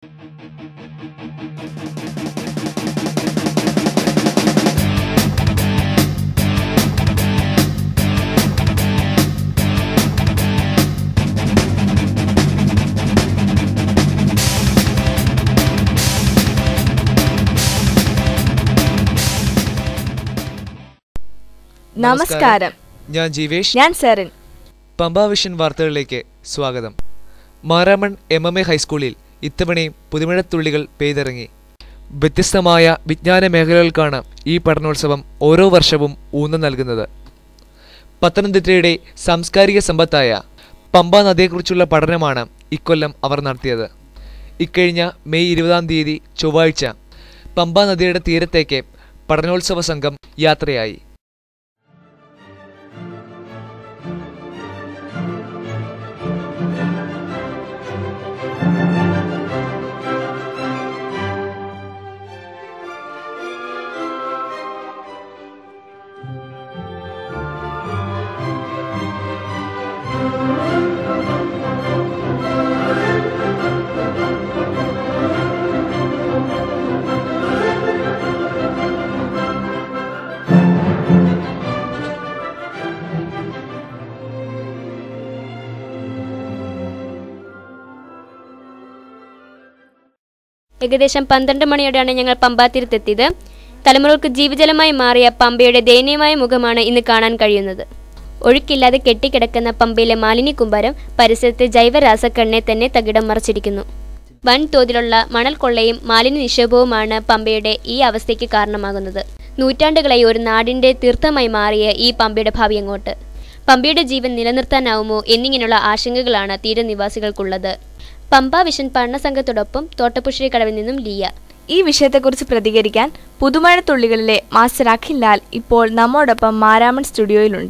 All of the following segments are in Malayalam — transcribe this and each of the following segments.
നമസ്കാരം ഞാൻ ജീവേഷ് ഞാൻ സെറിൻ പമ്പ വിഷൻ വാർത്തകളിലേക്ക് സ്വാഗതം മാരാമൺ എം എം എ ഹൈസ്കൂളിൽ ഇത്തവണയും പുതുമഴത്തുള്ളികൾ പെയ്തിറങ്ങി വ്യത്യസ്തമായ വിജ്ഞാന മേഖലകൾക്കാണ് ഈ പഠനോത്സവം ഓരോ വർഷവും ഊന്നൽ നൽകുന്നത് പത്തനംതിട്ടയുടെ സാംസ്കാരിക സമ്പത്തായ പമ്പ നദിയെക്കുറിച്ചുള്ള പഠനമാണ് ഇക്കൊല്ലം അവർ നടത്തിയത് ഇക്കഴിഞ്ഞ മെയ് ഇരുപതാം തീയതി ചൊവ്വാഴ്ച പമ്പ നദിയുടെ തീരത്തേക്ക് പഠനോത്സവ സംഘം യാത്രയായി ഏകദേശം പന്ത്രണ്ട് മണിയോടെയാണ് ഞങ്ങൾ പമ്പാത്തീരത്തെത്തിയത് തലമുറകൾക്ക് ജീവജലമായി മാറിയ പമ്പയുടെ ദയനീയമായ മുഖമാണ് ഇന്ന് കാണാൻ കഴിയുന്നത് ഒഴുക്കില്ലാതെ കെട്ടിക്കിടക്കുന്ന പമ്പയിലെ മാലിന്യ കുമ്പാരം പരിസരത്തെ ജൈവരാസക്കണ്ണെ തന്നെ തകിടം മറിച്ചിരിക്കുന്നു വൻതോതിലുള്ള മണൽ കൊള്ളയും മാലിന്യ നിക്ഷേപവുമാണ് പമ്പയുടെ ഈ അവസ്ഥയ്ക്ക് കാരണമാകുന്നത് നൂറ്റാണ്ടുകളായി ഒരു നാടിന്റെ തീർത്ഥമായി മാറിയ ഈ പമ്പയുടെ ഭാവി എങ്ങോട്ട് പമ്പയുടെ ജീവൻ നിലനിർത്താനാവുമോ എന്നിങ്ങനെയുള്ള ആശങ്കകളാണ് തീരനിവാസികൾക്കുള്ളത് പമ്പ വിഷൻ പഠനസംഘത്തോടൊപ്പം തോട്ടപ്പുശ്ശേരി കടവിൽ നിന്നും ലിയ ഈ വിഷയത്തെക്കുറിച്ച് പ്രതികരിക്കാൻ പുതുമഴത്തുള്ളികളിലെ മാസ്റ്റർ അഖിൽ ലാൽ ഇപ്പോൾ നമ്മോടൊപ്പം മാരാമൺ സ്റ്റുഡിയോയിലുണ്ട്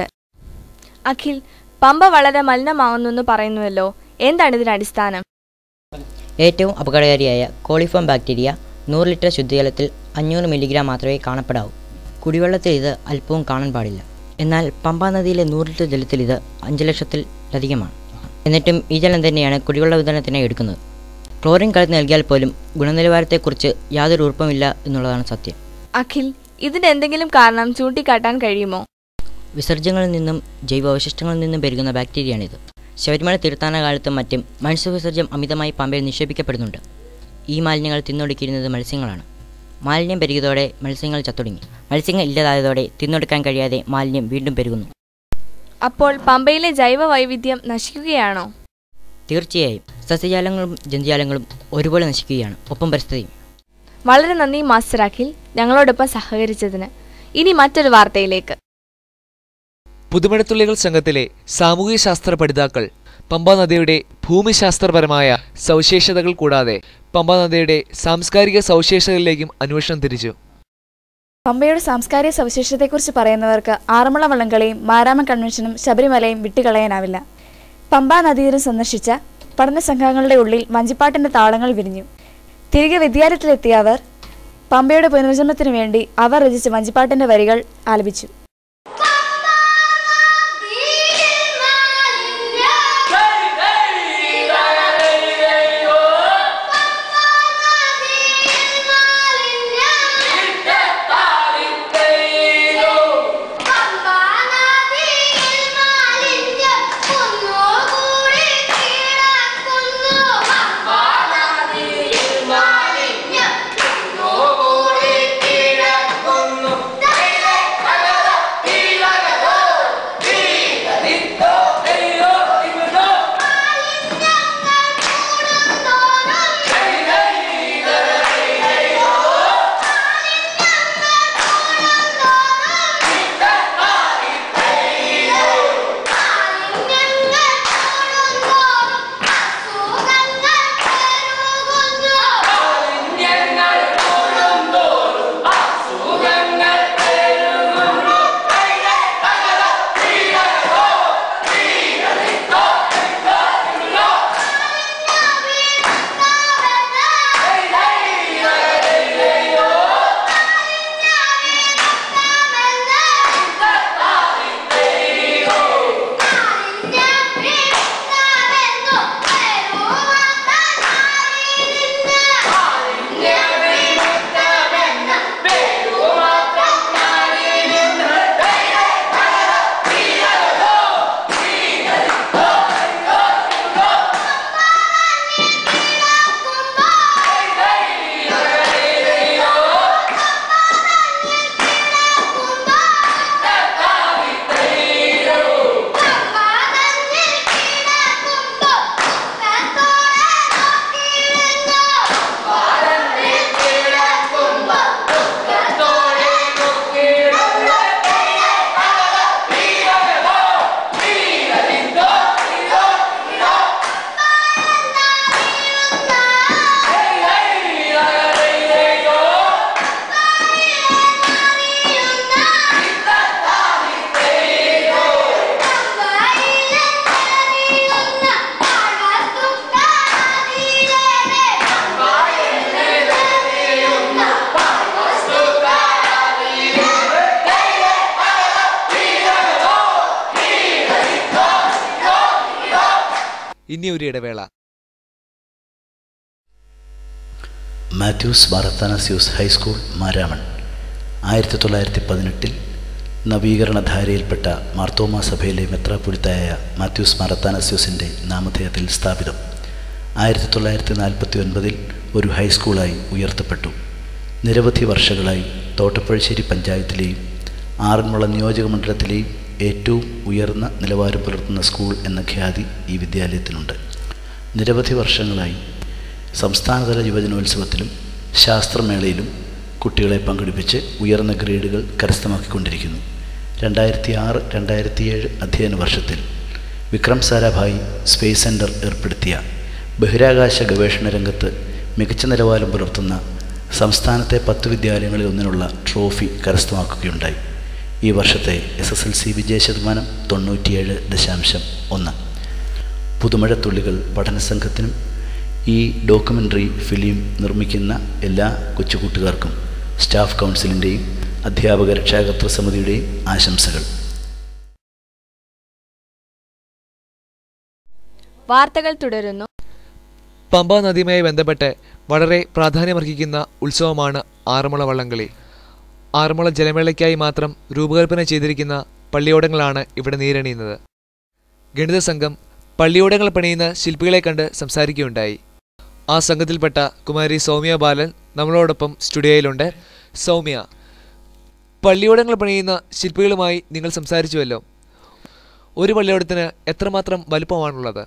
അഖിൽ പമ്പ വളരെ മലിനമാകുന്നു പറയുന്നുവല്ലോ എന്താണ് ഇതിന് അടിസ്ഥാനം ഏറ്റവും അപകടകാരിയായ കോളിഫോം ബാക്ടീരിയ നൂറ് ലിറ്റർ ശുദ്ധജലത്തിൽ അഞ്ഞൂറ് മില്ലിഗ്രാം മാത്രമേ കാണപ്പെടാവൂ കുടിവെള്ളത്തിൽ ഇത് അല്പവും കാണാൻ പാടില്ല എന്നാൽ പമ്പാ നദിയിലെ നൂറ് ലിറ്റർ ജലത്തിൽ ഇത് അഞ്ച് ലക്ഷത്തിലധികമാണ് എന്നിട്ടും ഈ ജലം തന്നെയാണ് കുടിവെള്ള വിതരണത്തിനായി എടുക്കുന്നത് ക്ലോറിൻ കലർത്തി നൽകിയാൽ പോലും ഗുണനിലവാരത്തെക്കുറിച്ച് യാതൊരു ഉറപ്പുമില്ല എന്നുള്ളതാണ് സത്യം അഖിൽ ഇതിന് എന്തെങ്കിലും കാരണം ചൂണ്ടിക്കാട്ടാൻ കഴിയുമോ വിസർജ്യങ്ങളിൽ നിന്നും ജൈവാവശിഷ്ടങ്ങളിൽ നിന്നും പെരുകുന്ന ബാക്ടീരിയയാണിത് ശബരിമല തീർത്ഥാടന കാലത്തും മറ്റും മത്സ്യവിസർജ്യം അമിതമായി പമ്പയിൽ നിക്ഷേപിക്കപ്പെടുന്നുണ്ട് ഈ മാലിന്യങ്ങൾ തിന്നൊടുക്കിയിരുന്നത് മത്സ്യങ്ങളാണ് മാലിന്യം പെരുകിയതോടെ മത്സ്യങ്ങൾ ചത്തൊടുങ്ങി മത്സ്യങ്ങൾ ഇല്ലാതായതോടെ തിന്നൊടുക്കാൻ കഴിയാതെ മാലിന്യം വീണ്ടും പെരുകുന്നു അപ്പോൾ പമ്പയിലെ ജൈവ വൈവിധ്യം നശിക്കുകയാണോ തീർച്ചയായും സസ്യജാലങ്ങളും ജന്തുജാലങ്ങളും ഒരുപോലെ നശിക്കുകയാണ് ഒപ്പം പരിസ്ഥിതിയും വളരെ നന്ദി മാസ്റ്റർ അഖിൽ ഞങ്ങളോടൊപ്പം സഹകരിച്ചതിന് ഇനി മറ്റൊരു വാർത്തയിലേക്ക് പുതുമഴത്തുള്ളികൾ സംഘത്തിലെ സാമൂഹ്യ ശാസ്ത്ര പഠിതാക്കൾ പമ്പ നദിയുടെ ഭൂമിശാസ്ത്രപരമായ സവിശേഷതകൾ കൂടാതെ പമ്പ നദിയുടെ സാംസ്കാരിക സവിശേഷതകളിലേക്കും അന്വേഷണം തിരിച്ചു പമ്പയുടെ സാംസ്കാരിക സവിശേഷതയെക്കുറിച്ച് പറയുന്നവർക്ക് ആറന്മുള വള്ളംകളിയും മാരാമ കൺവെൻഷനും ശബരിമലയും വിട്ടുകളയാനാവില്ല പമ്പാ നദീതീരം സന്ദർശിച്ച പഠന സംഘങ്ങളുടെ ഉള്ളിൽ വഞ്ചിപ്പാട്ടിന്റെ താളങ്ങൾ വിരിഞ്ഞു തിരികെ വിദ്യാലയത്തിലെത്തിയ അവർ പമ്പയുടെ പുനർജന്മത്തിനു വേണ്ടി അവർ രചിച്ച വഞ്ചിപ്പാട്ടിന്റെ വരികൾ ആലപിച്ചു ും ഇനിയൊരു ഇടവേള മാത്യൂസ് ബാറത്താനസ്യൂസ് ഹൈസ്കൂൾ മാരാമൺ ആയിരത്തി തൊള്ളായിരത്തി പതിനെട്ടിൽ നവീകരണധാരയിൽപ്പെട്ട മാർത്തോമാ സഭയിലെ മെത്രാപ്പൊലിത്തായ മാത്യൂസ് മാറത്താനസ്യൂസിൻ്റെ നാമധേയത്തിൽ സ്ഥാപിതം ആയിരത്തി തൊള്ളായിരത്തി നാൽപ്പത്തി ഒൻപതിൽ ഒരു ഹൈസ്കൂളായി ഉയർത്തപ്പെട്ടു നിരവധി വർഷങ്ങളായി തോട്ടപ്പുഴശ്ശേരി പഞ്ചായത്തിലെയും ആറന്മുള നിയോജക മണ്ഡലത്തിലെയും ഏറ്റവും ഉയർന്ന നിലവാരം പുലർത്തുന്ന സ്കൂൾ എന്ന ഖ്യാതി ഈ വിദ്യാലയത്തിനുണ്ട് നിരവധി വർഷങ്ങളായി സംസ്ഥാനതല യുവജനോത്സവത്തിലും ശാസ്ത്രമേളയിലും കുട്ടികളെ പങ്കെടുപ്പിച്ച് ഉയർന്ന ഗ്രേഡുകൾ കരസ്ഥമാക്കിക്കൊണ്ടിരിക്കുന്നു രണ്ടായിരത്തി ആറ് രണ്ടായിരത്തി ഏഴ് അധ്യയന വർഷത്തിൽ വിക്രം സാരാഭായി സ്പേസ് സെൻറ്റർ ഏർപ്പെടുത്തിയ ബഹിരാകാശ ഗവേഷണ രംഗത്ത് മികച്ച നിലവാരം പുലർത്തുന്ന സംസ്ഥാനത്തെ പത്ത് വിദ്യാലയങ്ങളിൽ ഒന്നിനുള്ള ട്രോഫി കരസ്ഥമാക്കുകയുണ്ടായി ഈ വർഷത്തെ എസ് എസ് എൽ സി വിജയ ശതമാനം തൊണ്ണൂറ്റിയേഴ് ദശാംശം ഒന്ന് പുതുമഴത്തുള്ളികൾ പഠനസംഘത്തിനും ഈ ഡോക്യുമെൻ്ററി ഫിലിം നിർമ്മിക്കുന്ന എല്ലാ കൊച്ചുകൂട്ടുകാർക്കും സ്റ്റാഫ് കൗൺസിലിൻ്റെയും അധ്യാപക രക്ഷാകർതൃ സമിതിയുടെയും ആശംസകൾ വാർത്തകൾ തുടരുന്നു പമ്പ നദിയുമായി ബന്ധപ്പെട്ട് വളരെ പ്രാധാന്യമർഹിക്കുന്ന ഉത്സവമാണ് ആറന്മുള വള്ളംകളി ആറന്മുള ജലമേളയ്ക്കായി മാത്രം രൂപകൽപ്പന ചെയ്തിരിക്കുന്ന പള്ളിയോടങ്ങളാണ് ഇവിടെ നീരണിയുന്നത് ഗണിത സംഘം പള്ളിയോടങ്ങൾ പണിയുന്ന ശില്പികളെ കണ്ട് സംസാരിക്കുകയുണ്ടായി ആ സംഘത്തിൽപ്പെട്ട കുമാരി സൗമ്യ ബാലൻ നമ്മളോടൊപ്പം സ്റ്റുഡിയോയിലുണ്ട് സൗമ്യ പള്ളിയോടങ്ങൾ പണിയുന്ന ശില്പികളുമായി നിങ്ങൾ സംസാരിച്ചുവല്ലോ ഒരു പള്ളിയോടത്തിന് എത്രമാത്രം വലുപ്പമാണുള്ളത്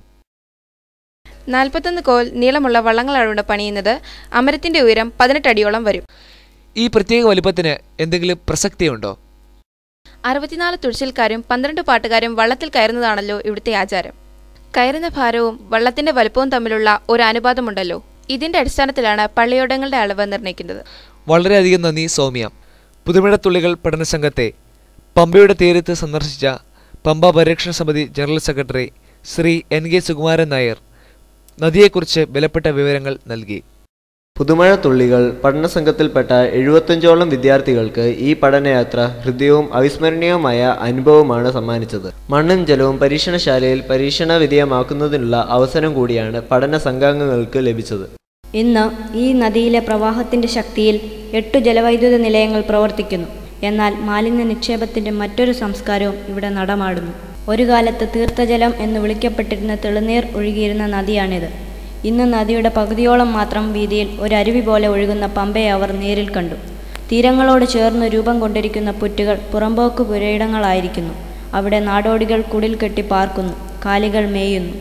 നാൽപ്പത്തൊന്ന് കോൽ നീളമുള്ള വള്ളങ്ങളാണ് പണിയുന്നത് അമരത്തിന്റെ ഉയരം പതിനെട്ട് അടിയോളം വരും ഈ പ്രത്യേക വലുപ്പത്തിന് എന്തെങ്കിലും പ്രസക്തിയുണ്ടോ അറുപത്തിനാല് തുഴച്ചിൽക്കാരും പന്ത്രണ്ട് പാട്ടുകാരും വള്ളത്തിൽ കയറുന്നതാണല്ലോ ഇവിടുത്തെ ആചാരം കയറുന്ന ഭാരവും വള്ളത്തിന്റെ വലുപ്പവും തമ്മിലുള്ള ഒരു അനുപാതമുണ്ടല്ലോ ഇതിന്റെ അടിസ്ഥാനത്തിലാണ് പള്ളിയോടങ്ങളുടെ അളവ് നിർണ്ണയിക്കുന്നത് വളരെയധികം നന്ദി സൗമ്യ പുതുമഴത്തുള്ളികൾ പഠനസംഘത്തെ പമ്പയുടെ തീരത്ത് സന്ദർശിച്ച പമ്പ പരിരക്ഷണ സമിതി general secretary Shri N K Sukumaran Nair നദിയെക്കുറിച്ച് വിലപ്പെട്ട വിവരങ്ങൾ നൽകി പുതുമഴ തുള്ളികൾ പഠനസംഘത്തിൽപ്പെട്ട എഴുപത്തഞ്ചോളം വിദ്യാർത്ഥികൾക്ക് ഈ പഠനയാത്ര ഹൃദയവും അവിസ്മരണീയവുമായ അനുഭവമാണ് സമ്മാനിച്ചത് മണ്ണും ജലവും പരീക്ഷണശാലയിൽ പരീക്ഷണ വിധേയമാക്കുന്നതിനുള്ള അവസരം കൂടിയാണ് പഠന സംഘാംഗങ്ങൾക്ക് ലഭിച്ചത് ഇന്ന് ഈ നദിയിലെ പ്രവാഹത്തിന്റെ ശക്തിയിൽ എട്ടു ജലവൈദ്യുത നിലയങ്ങൾ പ്രവർത്തിക്കുന്നു എന്നാൽ മാലിന്യ നിക്ഷേപത്തിന്റെ മറ്റൊരു സംസ്കാരവും ഇവിടെ നടമാടുന്നു ഒരു കാലത്ത് തീർത്ഥജലം എന്ന് വിളിക്കപ്പെട്ടിരുന്ന തെളിനീർ ഒഴുകിയിരുന്ന നദിയാണിത് ഇന്ന് നദിയുടെ പകുതിയോളം മാത്രം വീതിയിൽ ഒരു അരുവി പോലെ ഒഴുകുന്ന പമ്പയെ അവർ നേരിൽ കണ്ടു തീരങ്ങളോട് ചേർന്ന് രൂപം കൊണ്ടിരിക്കുന്ന പുറ്റുകൾ പുറമ്പോക്ക് പുരയിടങ്ങളായിരിക്കുന്നു അവിടെ നാടോടികൾ കുടിൽ കെട്ടി പാർക്കുന്നു കാലികൾ മേയുന്നു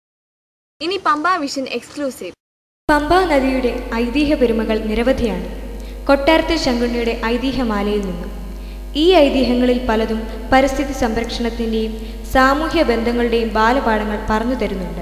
ഇനി പമ്പ വിഷൻ എക്സ്ക്ലൂസീവ് പമ്പാ നദിയുടെ ഐതിഹ്യ പെരുമകൾ നിരവധിയാണ് കൊട്ടാരത്തെ ശങ്കുണ്ണിയുടെ ഐതിഹ്യമാലയിൽ നിന്നും ഈ ഐതിഹ്യങ്ങളിൽ പലതും പരിസ്ഥിതി സംരക്ഷണത്തിൻ്റെയും സാമൂഹ്യ ബന്ധങ്ങളുടെയും ബാലപാഠങ്ങൾ പറഞ്ഞു തരുന്നുണ്ട്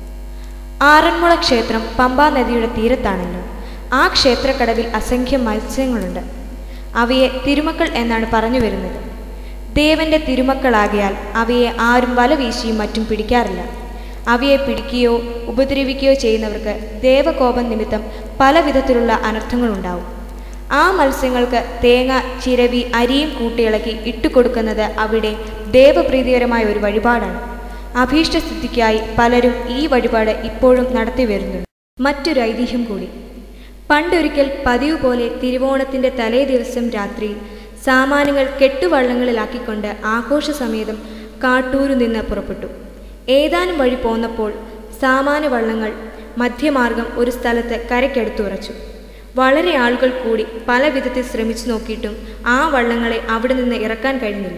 ആറന്മുള ക്ഷേത്രം പമ്പാ നദിയുടെ തീരത്താണല്ലോ ആ ക്ഷേത്രക്കടവിൽ അസംഖ്യം മത്സ്യങ്ങളുണ്ട് അവയെ തിരുമക്കൾ എന്നാണ് പറഞ്ഞു വരുന്നത് ദേവന്റെ തിരുമക്കളാകിയാൽ അവയെ ആരും വല വീശിയും മറ്റും പിടിക്കാറില്ല അവയെ പിടിക്കുകയോ ഉപദ്രവിക്കുകയോ ചെയ്യുന്നവർക്ക് ദേവകോപം നിമിത്തം പല വിധത്തിലുള്ള അനർത്ഥങ്ങളുണ്ടാവും ആ മത്സ്യങ്ങൾക്ക് തേങ്ങ ചിരവി അരിയും കൂട്ടിയിളക്കി ഇട്ടുകൊടുക്കുന്നത് അവിടെ ദേവപ്രീതികരമായ ഒരു വഴിപാടാണ് അഭീഷ്ടസിദ്ധിക്കായി പലരും ഈ വഴിപാട് ഇപ്പോഴും നടത്തി വരുന്നുണ്ട് മറ്റൊരു ഐതിഹ്യം കൂടി പണ്ടൊരിക്കൽ പതിവ് പോലെ തിരുവോണത്തിന്റെ തലേ ദിവസം രാത്രി സാമാനങ്ങൾ കെട്ടുവള്ളങ്ങളിലാക്കിക്കൊണ്ട് ആഘോഷസമേതം കാട്ടൂരു നിന്ന് പുറപ്പെട്ടു ഏതാനും വഴി പോന്നപ്പോൾ സാമാന വള്ളങ്ങൾ മധ്യമാർഗം ഒരു സ്ഥലത്ത് കരയ്ക്കടുത്തുറച്ചു വളരെ ആളുകൾ കൂടി പല വിധത്തിൽ ശ്രമിച്ചു നോക്കിയിട്ടും ആ വള്ളങ്ങളെ അവിടെ നിന്ന് ഇറക്കാൻ കഴിഞ്ഞില്ല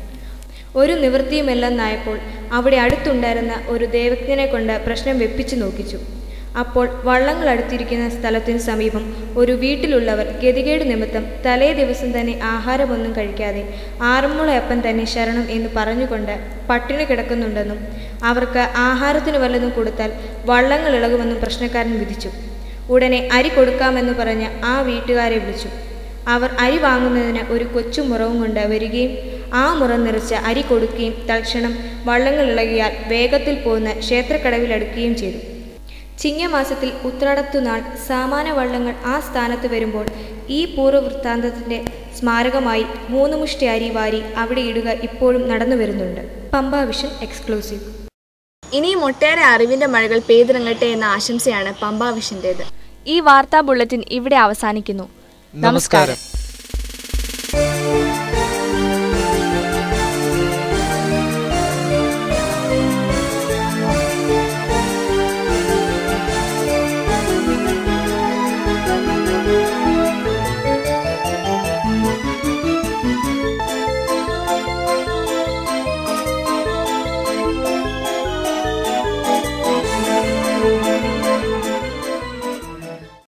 ഒരു നിവൃത്തിയുമില്ലെന്നായപ്പോൾ അവിടെ അടുത്തുണ്ടായിരുന്ന ഒരു ദേവജ്ഞനെ കൊണ്ട് പ്രശ്നം വെപ്പിച്ചു നോക്കിച്ചു അപ്പോൾ വള്ളങ്ങൾ അടുത്തിരിക്കുന്ന സ്ഥലത്തിന് സമീപം ഒരു വീട്ടിലുള്ളവർ ഗതികേട് നിമിത്തം തലേ ദിവസം തന്നെ ആഹാരമൊന്നും കഴിക്കാതെ ആറന്മുളയപ്പൻ തന്നെ ശരണം എന്ന് പറഞ്ഞുകൊണ്ട് പട്ടിണി കിടക്കുന്നുണ്ടെന്നും അവർക്ക് ആഹാരത്തിന് വല്ലതും കൊടുത്താൽ വള്ളങ്ങൾ ഇളകുമെന്നും പ്രശ്നക്കാരൻ വിധിച്ചു ഉടനെ അരി കൊടുക്കാമെന്ന് പറഞ്ഞ് ആ വീട്ടുകാരെ വിളിച്ചു അവർ അരി വാങ്ങുന്നതിന് ഒരു കൊച്ചു മുറവും കൊണ്ട് വരികയും ആ മുറ നിറച്ച് അരി കൊടുക്കുകയും തൽക്ഷണം വള്ളങ്ങൾ ഇളകിയാൽ വേഗത്തിൽ പോന്ന് ക്ഷേത്രക്കടവിലടുക്കുകയും ചെയ്തു ചിങ്ങമാസത്തിൽ ഉത്രാടത്തുനാൾ സാമാന വള്ളങ്ങൾ ആ സ്ഥാനത്ത് വരുമ്പോൾ ഈ പൂർവ്വവൃത്താന്തത്തിന്റെ സ്മാരകമായി മൂന്ന് മുഷ്ടി അരി വാരി അവിടെ ഇടുക ഇപ്പോഴും നടന്നു വരുന്നുണ്ട് പമ്പ വിഷൻ എക്സ്ക്ലൂസീവ് ഇനിയും ഒട്ടേറെ അറിവിന്റെ മഴകൾ പെയ്തിറങ്ങട്ടെ എന്ന ആശംസയാണ് പമ്പാവിഷന്റേത് ഈ വാർത്താ ബുള്ളറ്റിൻ ഇവിടെ അവസാനിക്കുന്നു നമസ്കാരം